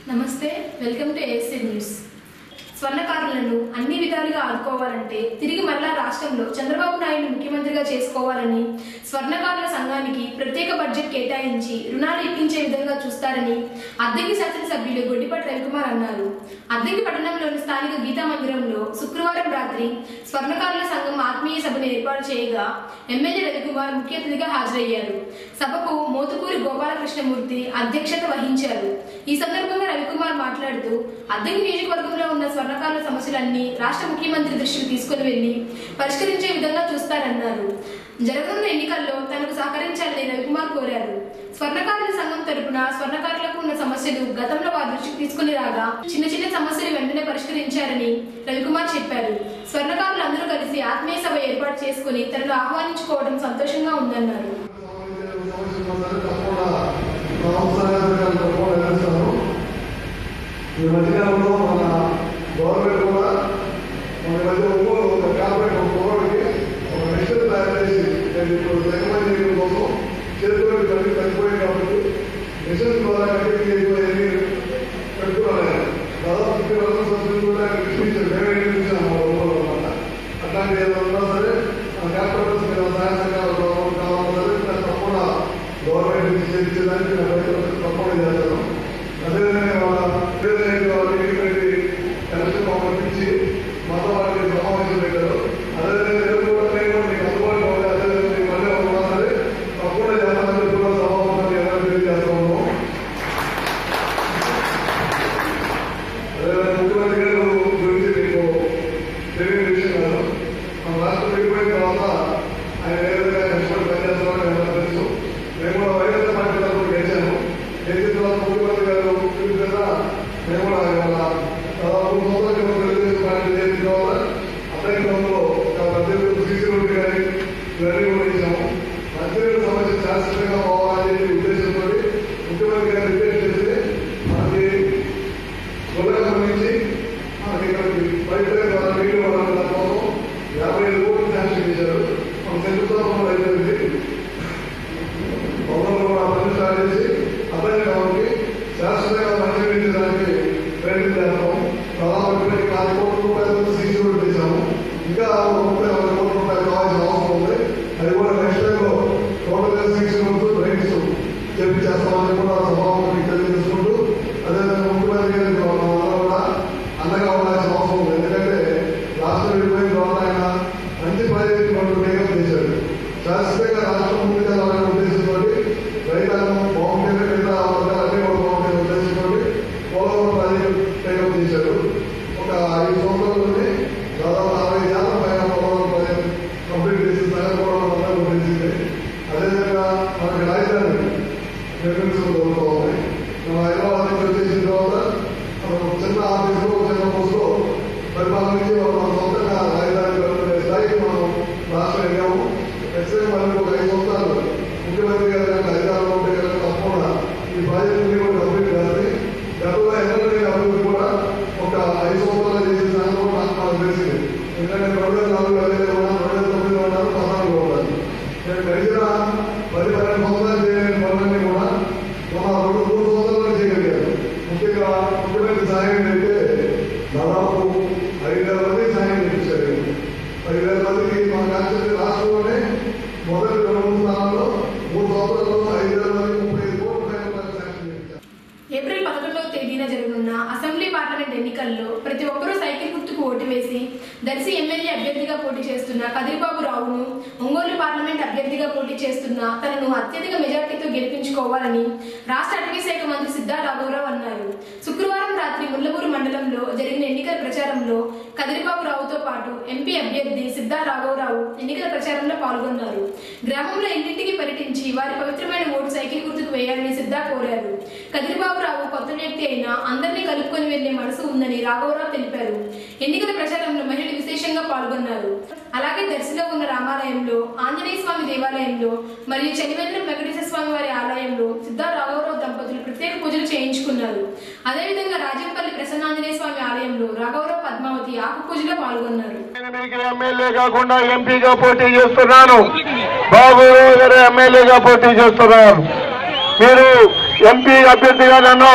నమస్తే welcome to ASC news స్వర్ణకారులను అన్ని విధాలుగా ఆదుకోవాలంటే తిరిగి మరలా రాష్ట్రంలో చంద్రబాబు నాయుడు ముఖ్యమంత్రిగా చేసుకోవాలని స్వర్ణకారుల సంఘానికి ప్రత్యేక బడ్జెట్ కేటాయించి రుణాలు ఇప్పించే విధంగా చూస్తారని అద్దెకి శాసనసభ్యులు గొడ్డిపాటి రవికుమార్ అన్నారు అద్దెకి పట్టణంలోని స్థానిక గీతా మందిరంలో శుక్రవారం రాత్రి స్వర్ణకారుల సంఘం ఆత్మీయ సభను ఏర్పాటు చేయగా ఎమ్మెల్యే రవికుమార్ ముఖ్య అతిథిగా హాజరయ్యారు సభకు మోతుకూరి గోపాలకృష్ణమూర్తి అధ్యక్షత వహించారు ఈ సందర్భంగా రవికుమార్ మాట్లాడుతూ అద్దెకి నియోజకవర్గంలో ఉన్న స్వర్ణకారుల సమస్యలన్నీ రాష్ట్ర ముఖ్యమంత్రి దృష్టికి తీసుకుని వెళ్లి పరిష్కరించే విధంగా చూస్తారన్నారు జరగనున్న ఎన్నికల్లో తనకు సహకరించాలని రవికుమార్ కోరారు స్వర్ణకారుల సంఘం తరపున స్వర్ణకారులకు ఉన్న సమస్యలు గతంలో వారి దృష్టికి తీసుకుని రాగా చిన్న చిన్న సమస్యలు వెంటనే పరిష్కరించారని రవికుమార్ చెప్పారు స్వర్ణకారులు అందరూ కలిసి ఆత్మీయ సభ ఏర్పాటు చేసుకుని తనను ఆహ్వానించుకోవడం సంతోషంగా ఉందన్నారు ఈ మధ్యకాలంలో మన గవర్నమెంట్ కూడా మన మధ్య ఒంగోలు ఒక కార్పొరేట్ ఒక కుర్రోడికి ఒక మిషన్ తయారు చేసి నేను ఇప్పుడు దిగుమతి చేయడం కోసం చేతుల్లో కలిగి తగ్గిపోయింది కాబట్టి మిషన్ ద్వారా కట్టి చేయబోయేది పెట్టుకోవాలి దాదాపు ఫిఫ్టీ పర్సెంట్ సబ్సిడీ కూడా మిషన్ ఇచ్చారు మేమే ఇచ్చాము మా ఒంగోలు అనమాట అట్లాంటి ఏదైనా ఉన్నా సరే మన కార్పొరేటర్స్ మీద సహాయ సహకారాలు గవర్నమెంట్ కావాలన్నా సరే దాన్ని తప్పకుండా గవర్నమెంట్ నుంచి చేయించడానికి నా ప్రయత్నం తప్పకుండా చేస్తాను అదేవిధంగా వాళ్ళ ప్రెసిడెంట్ వాళ్ళకి పెట్టి ఎలక్షన్ పంపించి మత వాళ్ళకి సమావేశం పెట్టారు అదేవిధంగా రేపు కూడా నేను మీకు అందుబాటులో ఉండే అదేవిధంగా మీకు మళ్ళీ ఉన్నా సరే తప్పకుండా చేస్తానని కూడా సమావేశం ఎవరు తెలియజేస్తాము అదేవిధంగా ముఖ్యమంత్రి గారు గురించి మీకు తెలియని విషయం కాదు మన రాష్ట్రం విడిపోయిన తర్వాత ఆయన ఏ విధంగా కష్టపడి పనిచేస్తున్నారో ఎవరికి తెలుసు మేము కూడా వైఎస్ఆర్ పార్టీ తరఫున గెలిచాము గెలిచిన తర్వాత ముఖ్యమంత్రి గారు పిలుపు కదా మేము కూడా ఇవాళ దాదాపు మూడు సంవత్సరాల క్రితం తెలుగుదేశం పార్టీ చేసిన తర్వాత అతనిలో పద్దెనిమిది సీసీ రోడ్డు కానీ ఇవన్నీ కూడా ఇచ్చాము మంత్రుల సమస్య శాశ్వతంగా పోవాలని చెప్పి ఉద్దేశంతో ముఖ్యమంత్రి గారు రిక్వెస్ట్ చేస్తే మనకి గొడవ సంబంధించి మనకి ఇక్కడికి పైప్ లైన్ ద్వారా నీళ్లు వాడాలి కోసం యాభై ఐదు కోట్లు శాంక్షన్ చేశారు మన శంకుస్థాపన అయిపోయింది పౌరులు కూడా పనులు స్టార్ట్ చేసి అతని కాబట్టి శాశ్వతంగా పరిశీలించడానికి ప్రయత్నం చేస్తాము దాదాపు ఇప్పటికి నాలుగు కోట్ల రూపాయలతో సీసీ రోడ్డు చేశాము ఇంకా ఒక ముప్పై నలభై కోట్ల రూపాయలు కావాల్సిన అవసరం ఉంది అది కూడా నెక్స్ట్ టైం లో టోటల్ సీసీ రోడ్డు రైట్స్ చెప్పి చేస్తామని కూడా సభాముఖి తెలియజేసుకుంటూ అదేవిధంగా ముఖ్యమంత్రి గారికి మనందరం కూడా అండగా ఉండాల్సిన అవసరం ఉంది ఎందుకంటే రాష్ట్రం విడిపోయిన తర్వాత ఆయన మంచి ప్రాజెక్టు పనులు వేగం చేశాడు శాశ్వతంగా రాష్ట్రం ముందుగా రావాలనే ఉద్దేశంతో రైతాంగం బాగుంటేనే మిగతా వర్గాలన్నీ కూడా బాగుంటే ఉద్దేశంతో పోలవరం ప్రాజెక్టు వేగం చేశాడు ఒక ఐదు సంవత్సరాల్లోనే దాదాపు అరవై శాతం పైన పోలవరం ప్రాజెక్టు కంప్లీట్ చేసి సగం పోలవరం అంతా గుర్తించింది అదేవిధంగా మనకి రాజధాని నిర్మించడం జరుగుతుంది మనం హైదరాబాద్ నుంచి వచ్చేసిన తర్వాత మనం చిన్న ఆఫీసులో చిన్న బస్సులో పరిపాలన నుంచి మన సొంతంగా రాజధాని పెట్టుకునే స్థాయికి మనం రాష్ట్రం ఎగాము ఖచ్చితంగా మనకి ఒక ఐదు సంవత్సరాలు ముఖ్యమంత్రి గారు కనుక అధికారంలో ఉంటే కనుక తప్పకుండా ఈ ప్రాజెక్టుని కూడా కంప్లీట్ చేస్తే గతంలో ఎన్నడూ అభివృద్ధి కూడా ఒక ఐదు సంవత్సరాలు చేసిన దాని కూడా నాకు మనకు తెలిసింది ఎందుకంటే రెండు వేల నాలుగు వేల ఉన్నాను రెండు వేల తొమ్మిది ఉన్నాను పద్నాలుగులో ఉన్నాను నేను గడిచిన పది పన్నెండు సంవత్సరాలు చేయలేని పనులన్నీ కూడా మన రెండు మూడు సంవత్సరాలు చేయగలిగారు ముఖ్యంగా ముఖ్యమంత్రి సాయం ఏంటంటే దాదాపు ఐదు వేల మంది సాయం చేయించారు ఐదు వేల మందికి మన కాన్స్టిట్యూషన్ రాష్ట్రంలోనే మొదటి రెండు మూడు స్థానాల్లో మూడు సంవత్సరాల్లో ఐదు వేల మంది ముప్పై ఐదు కోట్ల రూపాయలు శాంక్షన్ చేయించారు ఏప్రిల్ పదకొండవ తేదీన జరగనున్న అసెంబ్లీ పార్లమెంట్ ఎన్నికల్లో ప్రతి ఒక్కరూ సైకిల్ గుర్తుకు ఓటు వేసి దర్శి ఎమ్మెల్యే అభ్యర్థిగా పోటీ చేస్తున్న కదిరిబాబు రావును ఒంగోలు పార్లమెంట్ అభ్యర్థిగా పోటీ చేస్తున్న తనను అత్యధిక మెజార్టీతో గెలిపించుకోవాలని రాష్ట్ర అటవీ శాఖ మంత్రి సిద్ధా రాఘవరావు అన్నారు శుక్రవారం రాత్రి ముల్లమూరు మండలంలో జరిగిన ఎన్నికల ప్రచారంలో కదిరిబాబు రావుతో పాటు ఎంపీ అభ్యర్థి సిద్ధా రాఘవరావు ఎన్నికల ప్రచారంలో పాల్గొన్నారు గ్రామంలో ఇంటింటికి పర్యటించి వారి పవిత్రమైన ఓటు సైకిల్ గుర్తుకు వేయాలని సిద్ధా కోరారు కదిరిబాబు రావు కొత్త వ్యక్తి అయినా అందరినీ కలుపుకొని వెళ్లే మనసు ఉందని రాఘవరావు తెలిపారు ఎన్నికల ప్రచారంలో మహిళలు విశేషంగా పాల్గొన్నారు అలాగే దర్శిలో ఉన్న రామాలయంలో ఆంజనేయ స్వామి దేవాలయంలో మరియు చనివెల్లం వెంకటేశ్వర స్వామి వారి ఆలయంలో సిద్ధా రాఘవరావు దంపతులు ప్రత్యేక పూజలు చేయించుకున్నారు అదేవిధంగా రాజంపల్లి ప్రసన్నాంజనేయ స్వామి ఆలయంలో రాఘవరావు పద్మావతి ఆకు పూజలో పాల్గొన్నారు నేను మీకు ఎమ్మెల్యే కాకుండా ఎంపీగా పోటీ చేస్తున్నాను బాబు గారు ఎమ్మెల్యేగా పోటీ చేస్తున్నారు మీరు ఎంపీ అభ్యర్థిగా నన్ను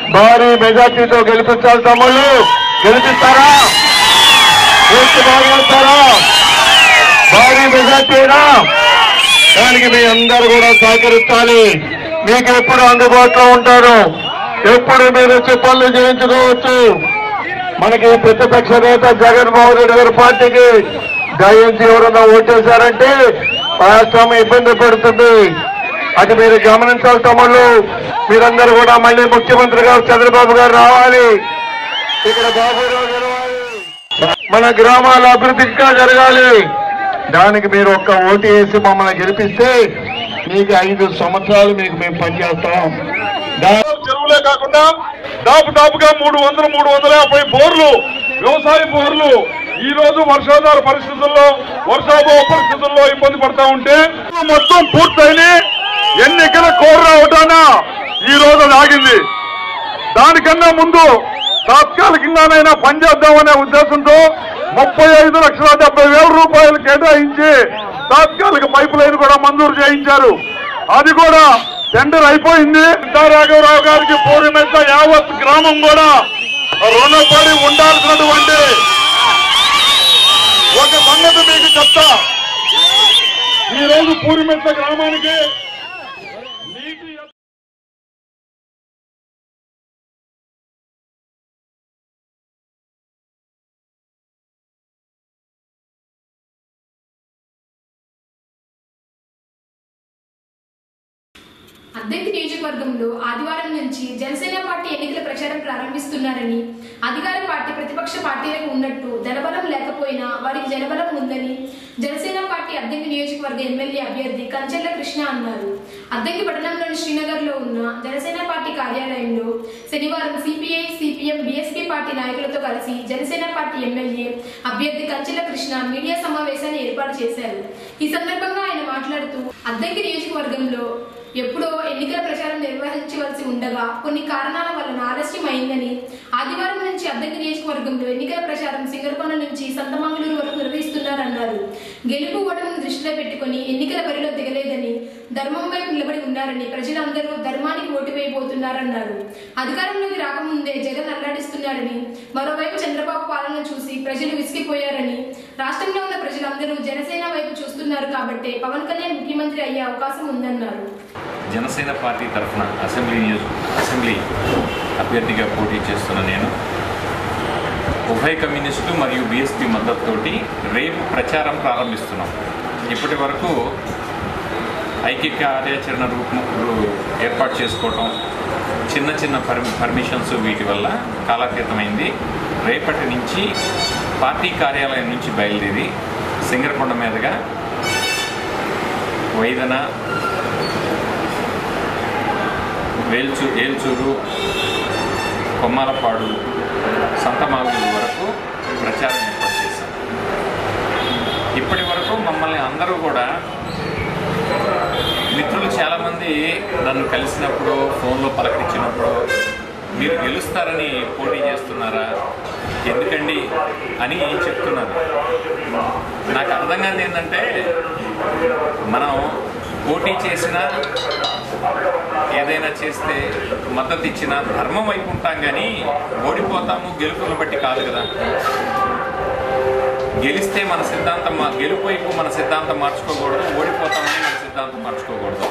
భారీ మెజార్టీతో గెలిపించాలి తమ్ముళ్ళు గెలిపిస్తారా పూర్తి బాగుంటారా భారీ మెజార్టీనా దానికి మీ అందరూ కూడా సహకరించాలి మీకు ఎప్పుడు అందుబాటులో ఉంటారు ఎప్పుడు మీరు వచ్చి పనులు చేయించుకోవచ్చు మనకి ప్రతిపక్ష నేత జగన్మోహన్ రెడ్డి గారి పార్టీకి దయించి ఎవరన్నా ఓటేశారంటే రాష్ట్రం ఇబ్బంది పడుతుంది అది మీరు గమనించాలి తమ్ముళ్ళు మీరందరూ కూడా మళ్ళీ ముఖ్యమంత్రి గారు చంద్రబాబు గారు రావాలి ఇక్కడ బాబురావు గెలవాలి మన గ్రామాల అభివృద్ధి ఇంకా జరగాలి దానికి మీరు ఒక్క ఓటు వేసి మమ్మల్ని గెలిపిస్తే మీకు ఐదు సంవత్సరాలు మీకు మేము పనిచేస్తాం దా- చెరువులే కాకుండా దాపు దాపుగా మూడు వందలు మూడు వందల యాభై బోర్లు వ్యవసాయ బోర్లు ఈ రోజు వర్షాధార పరిస్థితుల్లో వర్షాభావ పరిస్థితుల్లో ఇబ్బంది పడతా ఉంటే మొత్తం పూర్తయిన ఎన్నికల కోరు రావటాన ఈ రోజు అది ఆగింది దానికన్నా ముందు తాత్కాలికంగానైనా పనిచేద్దామనే ఉద్దేశంతో ముప్పై ఐదు లక్షల డెబ్బై వేల రూపాయలు కేటాయించి తాత్కాలిక పైపు లైన్ కూడా మంజూరు చేయించారు అది కూడా టెండర్ అయిపోయింది సీతారాఘవరావు గారికి పూర్ణమెత్త యావత్ గ్రామం కూడా రుణపడి ఉండాల్సినటువంటి ఒక సంగతి మీకు చెప్తా ఈ రోజు పూర్ణమెత్త గ్రామానికి నీటి అద్దెంకి నియోజకవర్గంలో ఆదివారం నుంచి జనసేన పార్టీ ఎన్నికల ప్రచారం ప్రారంభిస్తున్నారని అధికార పార్టీ ప్రతిపక్ష పార్టీలకు ఉన్నట్టు ధనబలం లేకపోయినా వారికి జనబలం ఉందని జనసేన పార్టీ అద్దెంకి నియోజకవర్గ ఎమ్మెల్యే అభ్యర్థి కంచెల్ల కృష్ణ అన్నారు అద్దెంకి పట్టణంలోని శ్రీనగర్ లో ఉన్న జనసేన పార్టీ కార్యాలయంలో శనివారం సిపిఐ సిపిఎం బీఎస్పీ పార్టీ నాయకులతో కలిసి జనసేన పార్టీ ఎమ్మెల్యే అభ్యర్థి కంచెల కృష్ణ మీడియా సమావేశాన్ని ఏర్పాటు చేశారు ఈ సందర్భంగా ఆయన మాట్లాడుతూ అద్దెంకి నియోజకవర్గంలో ఎప్పుడో ఎన్నికల ప్రచారం నిర్వహించవలసి ఉండగా కొన్ని కారణాల వలన ఆలస్యం అయిందని ఆదివారం నుంచి అద్దెకి నియోజకవర్గంలో ఎన్నికల ప్రచారం సింగరకొండ నుంచి సంతమంగళూరు వరకు నిర్వహిస్తున్నారన్నారు గెలుపు ఓటమిని దృష్టిలో పెట్టుకుని ఎన్నికల బరిలో దిగలేదని ధర్మం వైపు నిలబడి ఉన్నారని ప్రజలందరూ ధర్మానికి ఓటు వేయబోతున్నారన్నారు అధికారంలోకి రాకముందే జగన్ అల్లాడిస్తున్నాడని మరోవైపు చంద్రబాబు పాలన చూసి ప్రజలు విసిగిపోయారని రాష్ట్రంలో ఉన్న ప్రజలందరూ జనసేన వైపు చూస్తున్నారు కాబట్టే పవన్ కళ్యాణ్ ముఖ్యమంత్రి అయ్యే అవకాశం ఉందన్నారు జనసేన పార్టీ తరఫున అసెంబ్లీ నియోజక అసెంబ్లీ అభ్యర్థిగా పోటీ చేస్తున్న నేను ఉభయ కమ్యూనిస్టు మరియు బీఎస్పీ మద్దతుతోటి రేపు ప్రచారం ప్రారంభిస్తున్నాం ఇప్పటి వరకు ఐక్య కార్యాచరణ రూపం రూ- ఏర్పాటు చేసుకోవటం చిన్న చిన్న పర్మి పర్మిషన్స్ వీటి వల్ల కాలాతీతమైంది రేపటి నుంచి పార్టీ కార్యాలయం నుంచి బయలుదేరి సింగరకొండ మీదుగా వైదన వేల్చూ ఏల్చూరు కొమ్మాలపాడు సంతమాగుడు వరకు ప్రచారం ఏర్పాటు చేశాం ఇప్పటి వరకు మమ్మల్ని అందరూ కూడా మిత్రులు చాలామంది నన్ను కలిసినప్పుడు ఫోన్లో పలకరించినప్పుడు మీరు గెలుస్తారని పోటీ చేస్తున్నారా ఎందుకండి అని చెప్తున్నారు నాకు అర్థం కాదు ఏంటంటే మనం పోటీ చేసిన ఏదైనా చేస్తే మద్దతు ఇచ్చిన ధర్మం వైపు ఉంటాం కానీ ఓడిపోతాము గెలుపులను బట్టి కాదు కదా గెలిస్తే మన సిద్ధాంతం మా- గెలుపు వైపు మన సిద్ధాంతం మార్చుకోకూడదు ఓడిపోతామని మన సిద్ధాంతం మార్చుకోకూడదు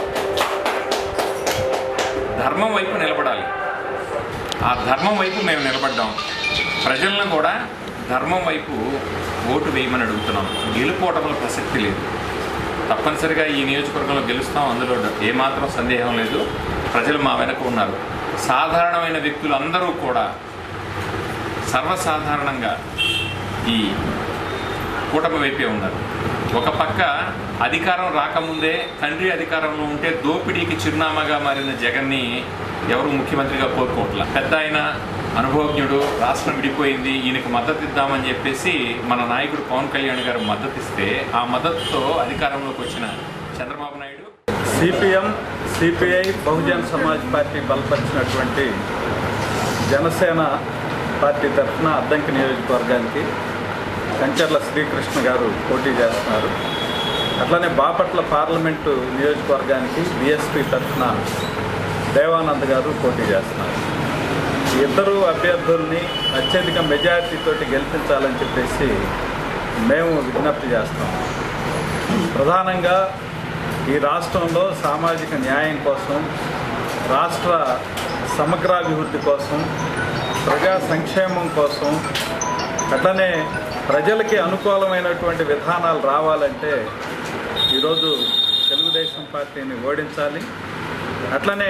ధర్మం వైపు నిలబడాలి ఆ ధర్మం వైపు మేము నిలబడ్డాం ప్రజలను కూడా ధర్మం వైపు ఓటు వేయమని అడుగుతున్నాం గెలుపోవటంలో ప్రసక్తి లేదు తప్పనిసరిగా ఈ నియోజకవర్గంలో గెలుస్తాం అందులో ఏమాత్రం సందేహం లేదు ప్రజలు మా వెనక ఉన్నారు సాధారణమైన వ్యక్తులు అందరూ కూడా సర్వసాధారణంగా ఈ కూటమి వైపే ఉన్నారు ఒక పక్క అధికారం రాకముందే తండ్రి అధికారంలో ఉంటే దోపిడీకి చిరునామాగా మారిన జగన్ని ఎవరు ముఖ్యమంత్రిగా కోరుకోవట్ల పెద్ద ఆయన అనుభవజ్ఞుడు రాష్ట్రం విడిపోయింది ఈయనకు మద్దతు ఇద్దామని చెప్పేసి మన నాయకుడు పవన్ కళ్యాణ్ గారు మద్దతు ఇస్తే ఆ మద్దతుతో అధికారంలోకి వచ్చిన Chandrababu Naidu CPM CPI Bahujan Samaj party బలపరిచినటువంటి జనసేన పార్టీ తరఫున అద్దంకి నియోజకవర్గానికి కంచర్ల శ్రీకృష్ణ గారు పోటీ చేస్తున్నారు అట్లనే బాపట్ల పార్లమెంటు నియోజకవర్గానికి బీఎస్పీ తరఫున దేవానంద్ గారు పోటీ చేస్తున్నారు ఇద్దరు అభ్యర్థుల్ని అత్యధిక మెజారిటీతోటి గెలిపించాలని చెప్పేసి మేము విజ్ఞప్తి చేస్తాం ప్రధానంగా ఈ రాష్ట్రంలో సామాజిక న్యాయం కోసం రాష్ట్ర సమగ్రాభివృద్ధి కోసం ప్రజా సంక్షేమం కోసం అట్లనే ప్రజలకి అనుకూలమైనటువంటి విధానాలు రావాలంటే ఈరోజు తెలుగుదేశం పార్టీని ఓడించాలి అట్లనే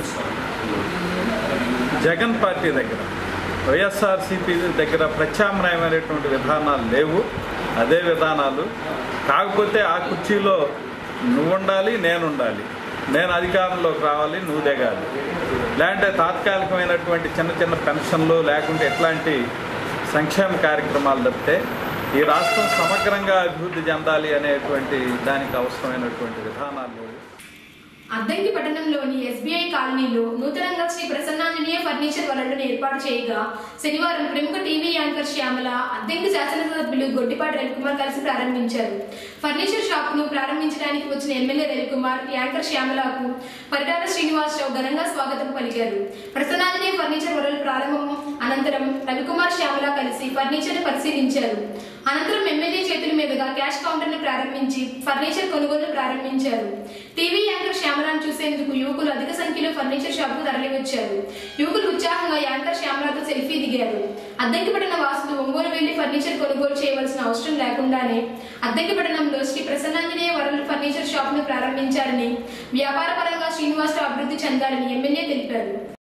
జగన్ పార్టీ దగ్గర వైఎస్ఆర్సీపీ దగ్గర ప్రత్యామ్నాయమైనటువంటి విధానాలు లేవు అదే విధానాలు కాకపోతే ఆ కుర్చీలో నువ్వు ఉండాలి నేను ఉండాలి నేను అధికారంలోకి రావాలి నువ్వు దిగాలి లేదంటే తాత్కాలికమైనటువంటి చిన్న చిన్న పెన్షన్లు లేకుంటే ఎట్లాంటి సంక్షేమ కార్యక్రమాలు తప్పితే ఈ రాష్ట్రం సమగ్రంగా అభివృద్ధి చెందాలి అనేటువంటి దానికి అవసరమైనటువంటి విధానాలు లేవు అద్దంకి పట్టణంలోని ఎస్బీఐ కాలనీలో నూతనంగా శ్రీ ప్రసన్నాంజనేయ ఫర్నిచర్ వలలను ఏర్పాటు చేయగా శనివారం ప్రముఖ టీవీ యాంకర్ శ్యామల అద్దంకి శాసనసభ్యులు గొడ్డిపాటి రవికుమార్ కలిసి ప్రారంభించారు ఫర్నిచర్ షాప్ ను ప్రారంభించడానికి వచ్చిన ఎమ్మెల్యే రవికుమార్ యాంకర్ శ్యామలకు పరిటాల శ్రీనివాసరావు ఘనంగా స్వాగతం పలికారు ప్రసన్నాంజనేయ ఫర్నిచర్ వలలు ప్రారంభం అనంతరం రవికుమార్ శ్యామల కలిసి ఫర్నిచర్ పరిశీలించారు అనంతరం ఎమ్మెల్యే చేతుల మీదుగా క్యాష్ కౌంటర్ ను ప్రారంభించి ఫర్నిచర్ కొనుగోలు ప్రారంభించారు టీవీ యాంకర్ శ్యామలాను చూసేందుకు యువకులు అధిక సంఖ్యలో ఫర్నిచర్ షాప్ కు తరలివచ్చారు యువకులు ఉత్సాహంగా యాంకర్ శ్యామలతో సెల్ఫీ దిగారు అద్దెకిపట్టిన వాసులు ఒంగోలు వెళ్లి ఫర్నిచర్ కొనుగోలు చేయవలసిన అవసరం లేకుండానే అద్దెకిపట్నంలో శ్రీ ప్రసన్నాంజనేయ వరలు ఫర్నిచర్ షాప్ ను ప్రారంభించారని వ్యాపార పరంగా శ్రీనివాసరావు అభివృద్ధి చెందాలని ఎమ్మెల్యే తెలిపారు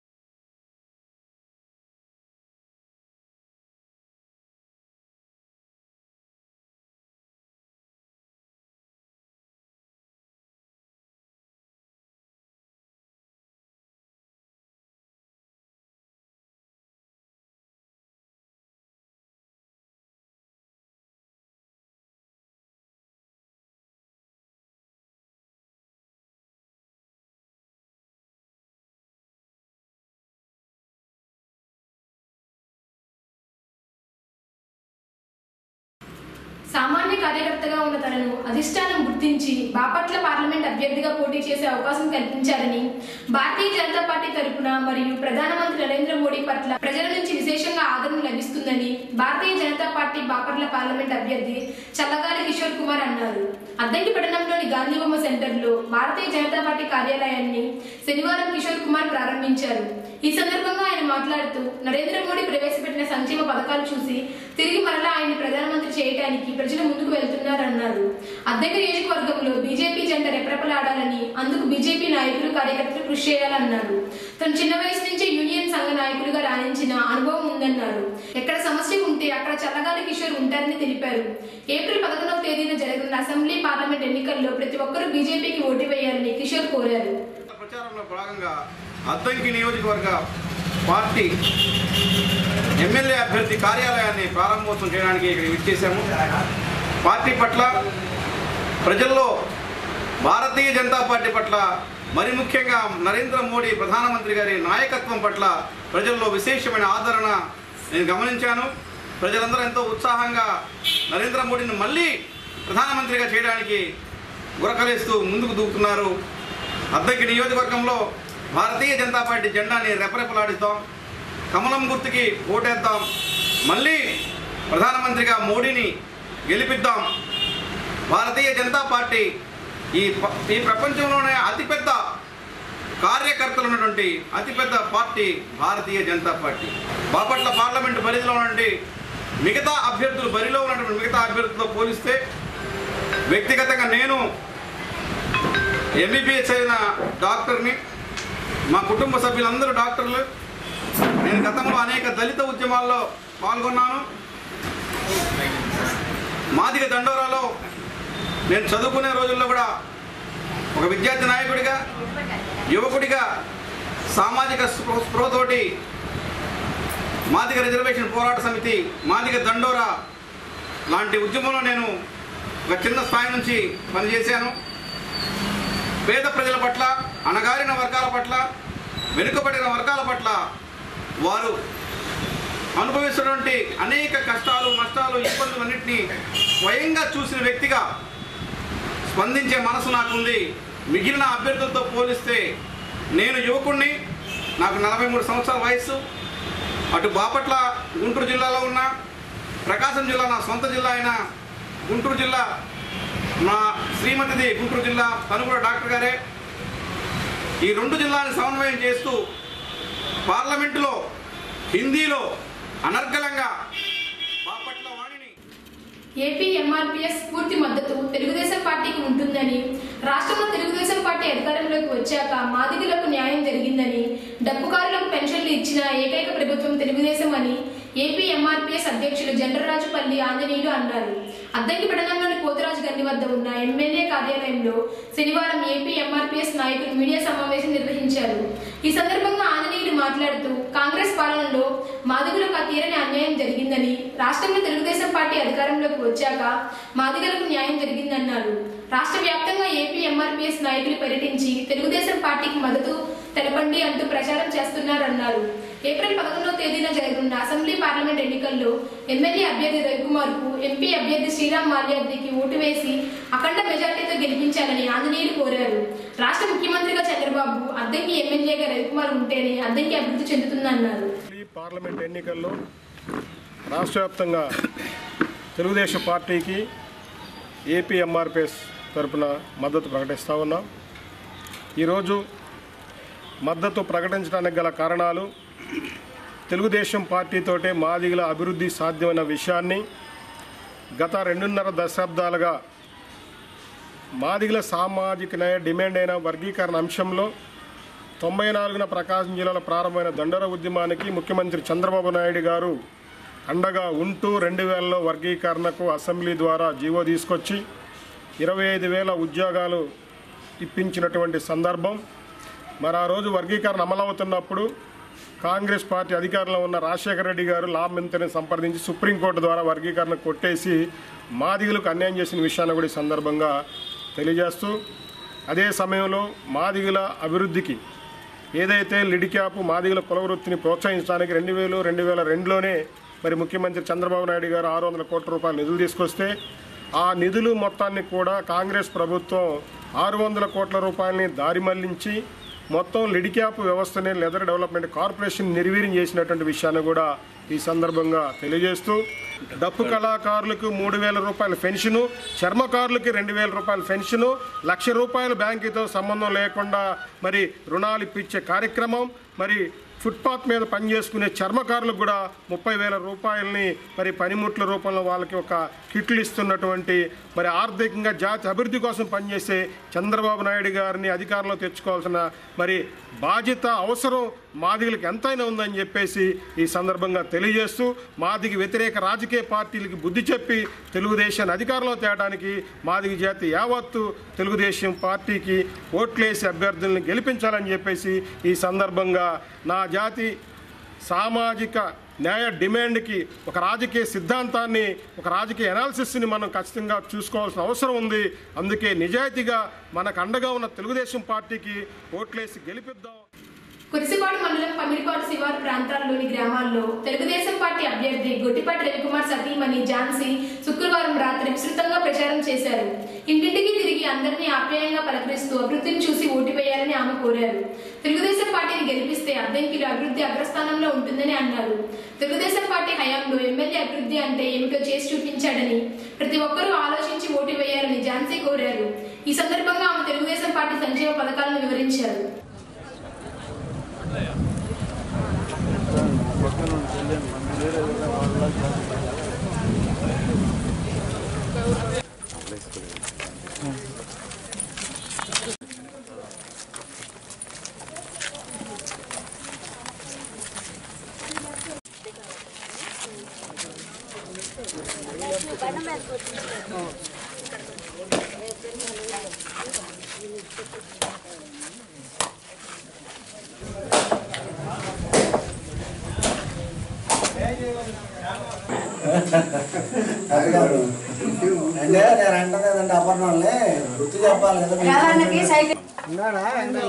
సామాన్య కార్యకర్తగా ఉన్న తనను అధిష్టానం గుర్తించి బాపట్ల పార్లమెంట్ అభ్యర్థిగా పోటీ చేసే అవకాశం కల్పించారని భారతీయ జనతా పార్టీ తరపున మరియు ప్రధానమంత్రి నరేంద్ర మోడీ పట్ల ప్రజల నుంచి విశేషంగా ఆదరణ లభిస్తుందని భారతీయ జనతా పార్టీ బాపట్ల పార్లమెంట్ అభ్యర్థి చల్లగాలి కిషోర్ కుమార్ అన్నారు అద్దంకి పట్టణంలోని గాంధీబొమ్మ సెంటర్లో భారతీయ జనతా పార్టీ కార్యాలయాన్ని శనివారం కిషోర్ కుమార్ ప్రారంభించారు ఈ సందర్భంగా ఆయన మాట్లాడుతూ నరేంద్ర మోడీ ప్రవేశపెట్టిన సంక్షేమ పథకాలు చూసి తిరిగి మరలా ఆయన్ని ప్రధానమంత్రి చేయడానికి ప్రజలు ముందుకు వెళ్తున్నారన్నారు అద్దెక నియోజకవర్గంలో బీజేపీ జెండ రెపరెపలాడాలని అందుకు బీజేపీ నాయకులు కార్యకర్తలు కృషి చేయాలన్నారు తను చిన్న వయసు నుంచే యూనియన్ సంఘ నాయకులుగా రాణించిన అనుభవం ఉందన్నారు ఎక్కడ సమస్య ఉంటే అక్కడ చల్లగాలి కిషోర్ ఉంటారని తెలిపారు ఏప్రిల్ పదకొండవ తేదీన జరగనున్న అసెంబ్లీ పార్లమెంట్ ఎన్నికల్లో ప్రతి ఒక్కరూ బీజేపీకి ఓటు వేయాలని కిషోర్ కోరారు ప్రచారంలో భాగంగా అద్దంకి నియోజకవర్గ పార్టీ ఎమ్మెల్యే అభ్యర్థి కార్యాలయాన్ని ప్రారంభోత్సవం చేయడానికి ఇక్కడ విచ్చేసాము పార్టీ పట్ల ప్రజల్లో భారతీయ జనతా పార్టీ పట్ల మరి ముఖ్యంగా నరేంద్ర మోడీ ప్రధానమంత్రి గారి నాయకత్వం పట్ల ప్రజల్లో విశేషమైన ఆదరణ నేను గమనించాను ప్రజలందరూ ఎంతో ఉత్సాహంగా నరేంద్ర మోడీని మళ్ళీ ప్రధానమంత్రిగా చేయడానికి గురకలేస్తూ ముందుకు దూకుతున్నారు అద్దెకి నియోజకవర్గంలో భారతీయ జనతా పార్టీ జెండాని రెపరెపలాడిస్తాం కమలం గుర్తుకి ఓటేద్దాం మళ్ళీ ప్రధానమంత్రిగా మోడీని గెలిపిద్దాం భారతీయ జనతా పార్టీ ఈ ప- ఈ ప్రపంచంలోనే అతిపెద్ద కార్యకర్తలు ఉన్నటువంటి అతిపెద్ద party Bharatiya Janata party Bapatla parliament పరిధిలో ఉన్నటువంటి మిగతా అభ్యర్థులు బరిలో ఉన్నటువంటి మిగతా అభ్యర్థులతో పోలిస్తే వ్యక్తిగతంగా నేను ఎంబీబీఎస్ అయిన డాక్టర్ని మా కుటుంబ సభ్యులందరూ డాక్టర్లు నేను గతంలో అనేక దళిత ఉద్యమాల్లో పాల్గొన్నాను మాదిగ దండోరాలో నేను చదువుకునే రోజుల్లో కూడా ఒక విద్యార్థి నాయకుడిగా యువకుడిగా సామాజిక స్పృహ స్పృహతోటి మాదిగ రిజర్వేషన్ పోరాట సమితి మాదిగ దండోరా లాంటి ఉద్యమంలో నేను ఒక చిన్న స్థాయి నుంచి పనిచేశాను పేద ప్రజల పట్ల అణగారిన వర్గాల పట్ల వెనుకబడిన వర్గాల పట్ల వారు అనుభవిస్తున్నటువంటి అనేక కష్టాలు నష్టాలు ఇబ్బందులన్నింటినీ స్వయంగా చూసిన వ్యక్తిగా స్పందించే మనసు నాకుంది మిగిలిన అభ్యర్థులతో పోలిస్తే నేను యువకుణ్ణి నాకు నలభై మూడు సంవత్సరాల వయసు అటు బాపట్ల గుంటూరు జిల్లాలో ఉన్న ప్రకాశం జిల్లా నా సొంత జిల్లా అయిన గుంటూరు జిల్లా మా శ్రీమతిది గుంటూరు జిల్లా తను కూడా డాక్టర్ గారే ఈ రెండు జిల్లాని సమన్వయం చేస్తూ పార్లమెంటులో హిందీలో అనర్గళంగా బాపట్ల వాణిని ఏపీ ఎంఆర్పీఎస్ పూర్తి మద్దతు తెలుగుదేశం పార్టీకి ఉంటుందని రాష్ట్రంలో తెలుగుదేశం పార్టీ అధికారంలోకి వచ్చాక మాదిగలకు న్యాయం జరిగిందని డబ్బుకారులకు పెన్షన్లు ఇచ్చిన ఏకైక ప్రభుత్వం తెలుగుదేశం అని ఏపీ ఎంఆర్పీఎస్ అధ్యక్షులు జండ్రరాజుపల్లి ఆంజనేయులు అన్నారు అద్దంకి పట్టణంలోని పోతురాజు గన్ని వద్ద ఉన్న ఎమ్మెల్యే కార్యాలయంలో శనివారం ఏపీ ఎంఆర్పీఎస్ నాయకులు మీడియా సమావేశం నిర్వహించారు ఈ సందర్భంగా ఆంజనేయులు మాట్లాడుతూ కాంగ్రెస్ పాలనలో మాదిగలకు తీరని అన్యాయం జరిగిందని రాష్ట్రంలో తెలుగుదేశం పార్టీ అధికారంలోకి వచ్చాక మాదిగలకు న్యాయం జరిగిందన్నారు రాష్ట్ర వ్యాప్తంగా ఏపీ ఎంఆర్పీఎస్ నాయకులు పర్యటించి తెలుగుదేశం పార్టీకి మద్దతు తెలపండి అంటూ ప్రచారం చేస్తున్నారన్నారు ఏప్రిల్ పదకొండవ తేదీన జరగనున్న అసెంబ్లీ పార్లమెంట్ ఎన్నికల్లో ఎమ్మెల్యే అభ్యర్థి రవికుమార్ కు ఎంపీ అభ్యర్థి శ్రీరామ్ మాల్యాద్రికి ఓటు వేసి అఖండ మెజార్టీతో గెలిపించాలని ఆంజనేయులు కోరారు రాష్ట్ర ముఖ్యమంత్రిగా చంద్రబాబు అద్దంకి ఎమ్మెల్యేగా రవికుమార్ ఉంటేనే అద్దంకి అభివృద్ధి చెందుతుందన్నారు ఈ పార్లమెంట్ ఎన్నికల్లో రాష్ట్ర వ్యాప్తంగా తెలుగుదేశం పార్టీకి ఏపీ ఎంఆర్పిఎస్ తరపున మద్దతు ప్రకటిస్తూ ఉన్నాం ఈరోజు మద్దతు ప్రకటించడానికి గల కారణాలు తెలుగుదేశం పార్టీతోటే మాదిగల అభివృద్ధి సాధ్యమైన విషయాన్ని గత రెండున్నర దశాబ్దాలుగా మాదిగల సామాజిక న్యాయ డిమాండ్ అయిన వర్గీకరణ అంశంలో తొంభై నాలుగున ప్రకాశం జిల్లాలో ప్రారంభమైన దండోర ఉద్యమానికి ముఖ్యమంత్రి చంద్రబాబు నాయుడు గారు అండగా ఉంటూ రెండు వేలలో వర్గీకరణకు అసెంబ్లీ ద్వారా జీవో తీసుకొచ్చి ఇరవై ఐదు వేల ఉద్యోగాలు ఇప్పించినటువంటి సందర్భం మరి ఆ రోజు వర్గీకరణ అమలవుతున్నప్పుడు కాంగ్రెస్ పార్టీ అధికారంలో ఉన్న రాజశేఖర రెడ్డి గారు లా మంత్రిని సంప్రదించి సుప్రీంకోర్టు ద్వారా వర్గీకరణ కొట్టేసి మాదిగలకు అన్యాయం చేసిన విషయాన్ని కూడా ఈ సందర్భంగా తెలియజేస్తూ అదే సమయంలో మాదిగల అభివృద్ధికి ఏదైతే లిడిక్యాప్ మాదిగల కుల వృత్తిని ప్రోత్సహించడానికి రెండు వేలు రెండు వేల రెండులోనే మరి ముఖ్యమంత్రి చంద్రబాబు నాయుడు గారు ఆరు వందల కోట్ల రూపాయల నిధులు తీసుకొస్తే ఆ నిధులు మొత్తాన్ని కూడా కాంగ్రెస్ ప్రభుత్వం ఆరు వందల కోట్ల రూపాయలని దారి మళ్లించి మొత్తం లిడిక్యాప్ వ్యవస్థని లెదర్ డెవలప్మెంట్ కార్పొరేషన్ నిర్వీర్యం చేసినటువంటి విషయాన్ని కూడా ఈ సందర్భంగా తెలియజేస్తూ డప్పు కళాకారులకు మూడు వేల రూపాయల పెన్షను చర్మకారులకి రెండు వేల రూపాయల పెన్షను లక్ష రూపాయల బ్యాంకుతో సంబంధం లేకుండా మరి రుణాలు ఇప్పించే కార్యక్రమం మరి ఫుట్పాత్ మీద పనిచేసుకునే చర్మకారులకు కూడా ముప్పై వేల రూపాయలని మరి పనిముట్ల రూపంలో వాళ్ళకి ఒక కిట్లు ఇస్తున్నటువంటి మరి ఆర్థికంగా జాతి అభివృద్ధి కోసం పనిచేసే చంద్రబాబు నాయుడు గారిని అధికారంలో తెచ్చుకోవాల్సిన మరి బాధ్యత అవసరం మాదిగలకు ఎంతైనా ఉందని చెప్పేసి ఈ సందర్భంగా తెలియజేస్తూ మాదిగ వ్యతిరేక రాజకీయ పార్టీలకి బుద్ధి చెప్పి తెలుగుదేశాన్ని అధికారంలో తేవడానికి మాదిగ జాతి యావత్తు తెలుగుదేశం పార్టీకి ఓట్లేసి అభ్యర్థులను గెలిపించాలని చెప్పేసి ఈ సందర్భంగా నా జాతి సామాజిక న్యాయ డిమాండ్కి ఒక రాజకీయ సిద్ధాంతాన్ని ఒక రాజకీయ అనాలిసిస్ని మనం ఖచ్చితంగా చూసుకోవాల్సిన అవసరం ఉంది అందుకే నిజాయితీగా మనకు అండగా ఉన్న తెలుగుదేశం పార్టీకి ఓట్లేసి గెలిపిద్దాం కురిసిపాడు మండలం పమిడిపాడు శివారు ప్రాంతాల్లోని గ్రామాల్లో తెలుగుదేశం పార్టీ అభ్యర్థి గొట్టిపాటి రవికుమార్ సతీమణి ఝాన్సీ శుక్రవారం రాత్రి విస్తృతంగా ప్రచారం చేశారు ఇంటింటికి తిరిగి అందరినీ ఆప్యాయంగా పలకరిస్తూ అభివృద్ధిని చూసి ఓటు వేయాలని ఆమె కోరారు తెలుగుదేశం పార్టీని గెలిపిస్తే అద్దెంకిలో అభివృద్ధి అగ్రస్థానంలో ఉంటుందని అన్నారు తెలుగుదేశం పార్టీ హయాంలో ఎమ్మెల్యే అభివృద్ధి అంటే ఏమిటో చేసి చూపించాడని ప్రతి ఒక్కరూ ఆలోచించి ఓటు వేయాలని ఝాన్సీ కోరారు ఈ సందర్భంగా ఆమె తెలుగుదేశం పార్టీ సంక్షేమ పథకాలను వివరించారు అది కాదు అంటే నేను అంటది ఏదంటే అపర్ణాలే వృత్తి చెప్పాలి కదా మీకు. ఉన్నాడా?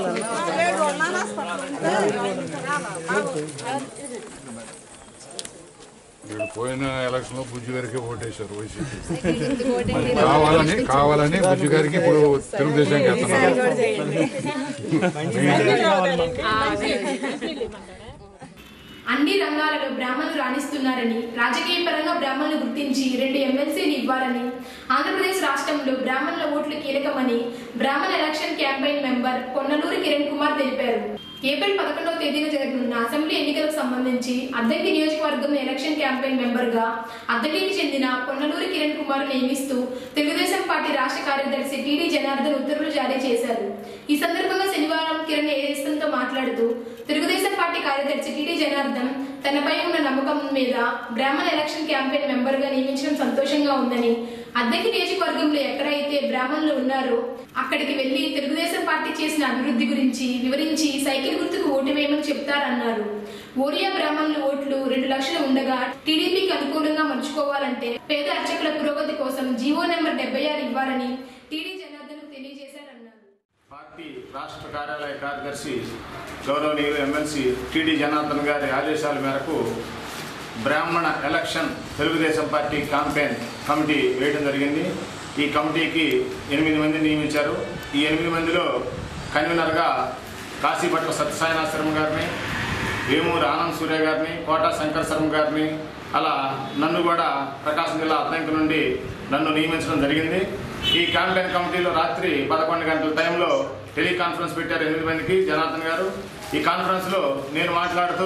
వీళ్ళు పోయిన ఎలక్షన్ లో బుజ్జి గారికి ఓటేశారు వైసీపీ మరి కావాలని కావాలని బుజ్జి గారికి ఇప్పుడు తెలుగుదేశం చేస్తున్నారు అన్ని రంగాలలో బ్రాహ్మణులు రాణిస్తున్నారని రాజకీయ పరంగా బ్రాహ్మణులు గుర్తించి రెండు ఎమ్మెల్సీలు ఇవ్వాలని ఆంధ్రప్రదేశ్ రాష్ట్రంలో బ్రాహ్మణుల ఓట్లు కీలకమని బ్రాహ్మణ election campaign member Ponnaluru Kiran Kumar తెలిపారు ఏప్రిల్ పదకొండవ తేదీన జరగనున్న అసెంబ్లీ ఎన్నికలకు సంబంధించి అద్దెకి నియోజకవర్గం ఎలక్షన్ క్యాంపెయిన్ మెంబర్ గా అద్దెకి చెందిన పొన్నలూరు కిరణ్ కుమార్ నియమిస్తూ తెలుగుదేశం పార్టీ రాష్ట్ర కార్యదర్శి టీడీ జనార్దన్ ఉత్తర్వులు జారీ చేశారు ఈ సందర్భంగా శనివారం కిరణ్ ఏఎస్ఎంతో మాట్లాడుతూ తెలుగుదేశం పార్టీ కార్యదర్శి టీడీ జనార్దన్ తనపై ఉన్న నమ్మకం మీద బ్రాహ్మణ ఎలక్షన్ క్యాంపెయిన్ మెంబర్ గా నియమించడం సంతోషంగా ఉందని అద్దెకి నియోజకవర్గంలో ఎక్కడైతే బ్రాహ్మణులు ఉన్నారో అక్కడికి వెళ్లి తెలుగుదేశం పార్టీ చేసిన అభివృద్ధి గురించి వివరించి సైకిల్ గుర్తుకు ఓటు వేయమని చెప్తారన్నారు ఓరియా బ్రాహ్మణుల ఓట్లు రెండు లక్షలు ఉండగా టీడీపీకి అనుకూలంగా మలుచుకోవాలంటే పేద అర్చకుల పురోగతి కోసం జీవో నెంబర్ డెబ్బై ఆరు ఇవ్వాలని టీడీ జనార్దన్ తెలియజేశారన్నారు పార్టీ రాష్ట్ర కార్యాలయ కార్యదర్శి గౌరవనీయులు ఎమ్మెల్సీ టీడీ జనార్దన్ గారి ఆదేశాల మేరకు బ్రాహ్మణ election Telugu Desam party campaign committee వేయడం జరిగింది ఈ కమిటీకి ఎనిమిది మందిని నియమించారు ఈ ఎనిమిది మందిలో కన్వీనర్గా కాశీపట్ల సత్యసాయినాథ శర్మ గారిని వేమూరి ఆనంద్ సూర్య గారిని కోట శంకర్ శర్మ గారిని అలా నన్ను కూడా ప్రకాశం జిల్లా అద్దంకి నుండి నన్ను నియమించడం జరిగింది ఈ క్యాంపెయిన్ కమిటీలో రాత్రి పదకొండు గంటల టైంలో టెలికాన్ఫరెన్స్ పెట్టారు ఎనిమిది మందికి జనార్దన్ గారు ఈ కాన్ఫరెన్స్లో నేను మాట్లాడుతూ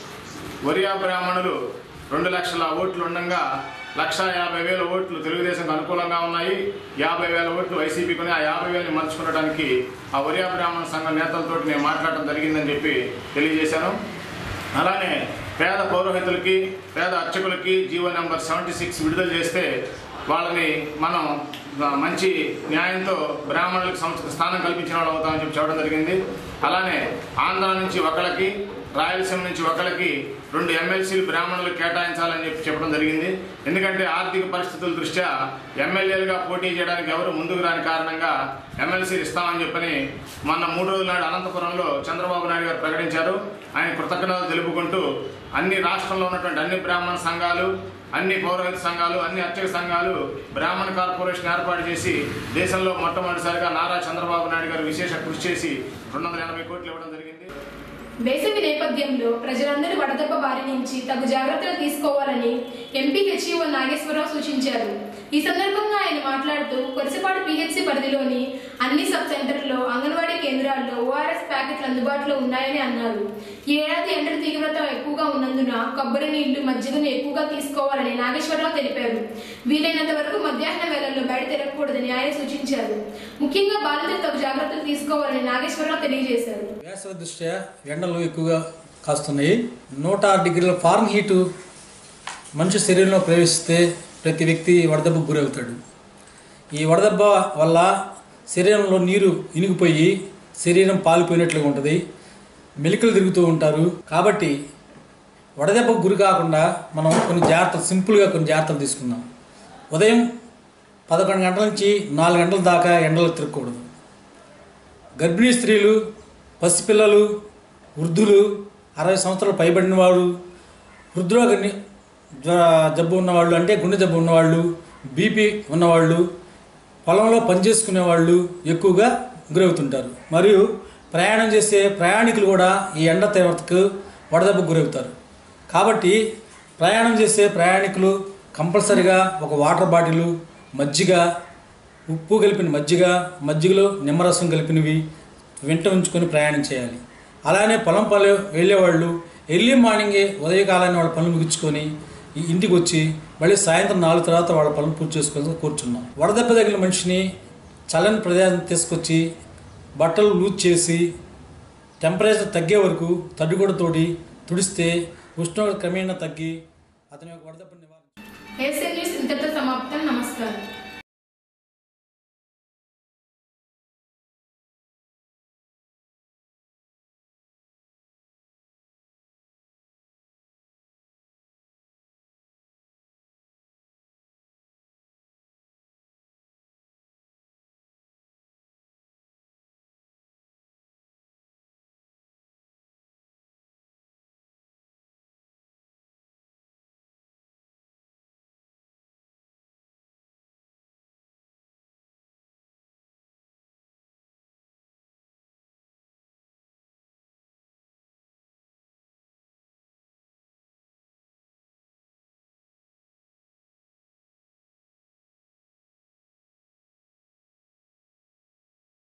ఒరియా బ్రాహ్మణులు రెండు లక్షల ఓట్లు ఉండగా లక్ష యాభై వేల ఓట్లు తెలుగుదేశంకు అనుకూలంగా ఉన్నాయి యాభై వేల ఓట్లు వైసీపీకి ఆ యాభై వేలని మలుచుకోవడానికి ఆ ఒరియా బ్రాహ్మణ సంఘం నేతలతో నేను మాట్లాడటం జరిగిందని చెప్పి తెలియజేశాను అలానే పేద పౌరోహితులకి పేద అర్చకులకి జీవో నెంబర్ సెవెంటీ సిక్స్ విడుదల చేస్తే వాళ్ళని మనం మంచి న్యాయంతో బ్రాహ్మణులకు సంస్థ స్థానం కల్పించిన వాళ్ళు అవుతామని చెప్పి చెప్పడం జరిగింది అలానే ఆంధ్ర నుంచి ఒకళ్ళకి రాయలసీమ నుంచి ఒకళ్ళకి రెండు ఎమ్మెల్సీలు బ్రాహ్మణులకు కేటాయించాలని చెప్పి చెప్పడం జరిగింది ఎందుకంటే ఆర్థిక పరిస్థితుల దృష్ట్యా ఎమ్మెల్యేలుగా పోటీ చేయడానికి ఎవరు ముందుకు రాని కారణంగా ఎమ్మెల్సీలు ఇస్తామని చెప్పని మొన్న మూడు రోజుల నాడు అనంతపురంలో చంద్రబాబు నాయుడు గారు ప్రకటించారు ఆయన కృతజ్ఞతలు తెలుపుకుంటూ అన్ని రాష్ట్రంలో ఉన్నటువంటి అన్ని బ్రాహ్మణ సంఘాలు అన్ని పౌరహిత సంఘాలు అన్ని అర్చక సంఘాలు బ్రాహ్మణ కార్పొరేషన్ ఏర్పాటు చేసి దేశంలో మొట్టమొదటిసారిగా నారా చంద్రబాబు నాయుడు గారు విశేష కృషి చేసి రెండు వందల ఎనభై కోట్లు ఇవ్వడం జరిగింది వేసవి నేపథ్యంలో ప్రజలందరూ వడదెబ్బ బారి నుంచి తగు జాగ్రత్తలు తీసుకోవాలని ఎంపీ హెచ్ఈఓ నాగేశ్వరరావు సూచించారు ఈ సందర్భంగా ఆయన మాట్లాడుతూ కొరసపాడు పిహెచ్సి పరిధిలోని అన్ని సబ్ సెంటర్లో అంగన్వాడీ కేంద్రాల్లో ఓఆర్ఎస్ ప్యాకెట్లు అందుబాటులో ఉన్నాయని అన్నారు ఈ ఏడాది ఎండల తీవ్రత ఎక్కువగా ఉన్నందున కొబ్బరి నీళ్లు మజ్జిగను ఎక్కువగా తీసుకోవాలని నాగేశ్వరరావు తెలిపారు వీలైనంత వరకు మధ్యాహ్న వేళల్లో బయట తిరగకూడదని ఆయన సూచించారు ముఖ్యంగా బాలింతలు తగు జాగ్రత్తలు తీసుకోవాలని నాగేశ్వరరావు తెలియజేశారు వేసవి దృష్ట్యా ఎండలు ఎక్కువగా కాస్తున్నాయి నూట ఆరు డిగ్రీల ఫార్మ్ హీటు మనిషి శరీరంలో ప్రవేశిస్తే ప్రతి వ్యక్తి వడదెబ్బకు గురవుతాడు ఈ వడదెబ్బ వల్ల శరీరంలో నీరు ఇనిగిపోయి శరీరం పాలిపోయినట్లుగా ఉంటుంది మెలికలు తిరుగుతూ ఉంటారు కాబట్టి వడదెబ్బకు గురి కాకుండా మనం కొన్ని జాగ్రత్తలు సింపుల్గా కొన్ని జాగ్రత్తలు తీసుకుందాం ఉదయం పదకొండు గంటల నుంచి నాలుగు గంటల దాకా ఎండలో తిరగకూడదు గర్భిణీ స్త్రీలు పసిపిల్లలు వృద్ధులు అరవై సంవత్సరాలు పైబడిన వారు హృద్రోగ ని- జ్వ- జబ్బు ఉన్నవాళ్ళు అంటే గుండె జబ్బు ఉన్నవాళ్ళు బీపీ ఉన్నవాళ్ళు పొలంలో పనిచేసుకునే వాళ్ళు ఎక్కువగా గురవుతుంటారు మరియు ప్రయాణం చేసే ప్రయాణికులు కూడా ఈ ఎండ తీవ్రతకు వడదెబ్బకు గురవుతారు కాబట్టి ప్రయాణం చేసే ప్రయాణికులు కంపల్సరిగా ఒక వాటర్ బాటిల్ మజ్జిగ ఉప్పు కలిపిన మజ్జిగ మజ్జిగలో నిమ్మరసం కలిపినవి వెంట ఉంచుకొని ప్రయాణం చేయాలి అలానే పొలం పల్లె వెళ్ళేవాళ్ళు ఎర్లీ మార్నింగే ఉదయకాలాన్ని వాళ్ళ పనులు ముగించుకొని ఈ ఇంటికి వచ్చి మళ్ళీ సాయంత్రం నాలుగు తర్వాత వాళ్ళ పనులు పూర్తి చేసుకొని కూర్చున్నాం వడదెబ్బ తగిలిన మనిషిని చల్లని ప్రదేశం తీసుకొచ్చి బట్టలు లూజ్ చేసి టెంపరేచర్ తగ్గే వరకు తడిగుడతోటి తుడిస్తే ఉష్ణోగ్రత క్రమేణా తగ్గి అతని యొక్క వడదెబ్బ నివారణ ఏసీ న్యూస్ ఇంతటితో సమాప్తం నమస్కారం